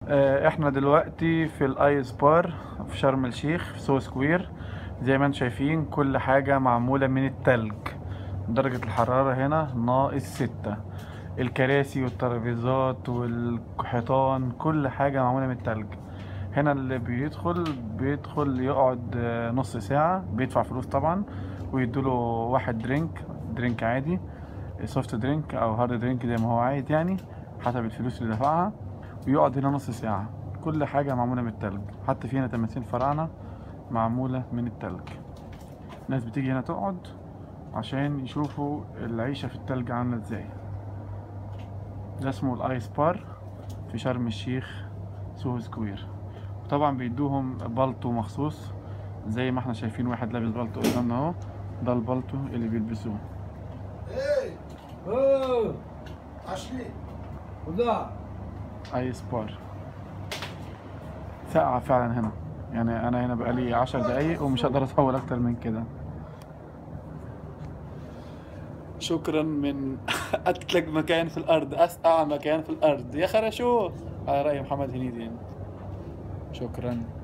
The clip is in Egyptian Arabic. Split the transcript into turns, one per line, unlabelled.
آه، احنا دلوقتي في الايس بار في شرم الشيخ في سو سكوير زي ما انتم شايفين كل حاجة معمولة من التلج درجة الحرارة هنا ناقص ستة الكراسي والترابيزات والحيطان كل حاجة معمولة من التلج هنا اللي بيدخل بيدخل يقعد آه، نص ساعة بيدفع فلوس طبعا ويدوله واحد درينك درينك عادي سوفت درينك او هارد درينك زي ما هو عايز يعني حسب الفلوس اللي دفعها ويقعد هنا نص ساعة كل حاجة معمولة من التلج حتى في هنا تماثيل فراعنة معمولة من التلج الناس بتيجي هنا تقعد عشان يشوفوا العيشة في التلج عاملة ازاي ده اسمه الايس بار في شرم الشيخ سوهو سكوير طبعا بيدوهم بالطو مخصوص زي ما احنا شايفين واحد لابس بالطو قدامنا اهو ده البالطو اللي بيلبسوه
Эй,
اوه
пошли.
куда؟
ايس بار ساقعة فعلا هنا يعني انا هنا بقالي عشر دقايق ومش هقدر اطول اكتر من كده شكرا من اتلج مكان في الارض اسقع مكان في الارض يا خرشوف على رأي محمد هنيدي يعني. شكرا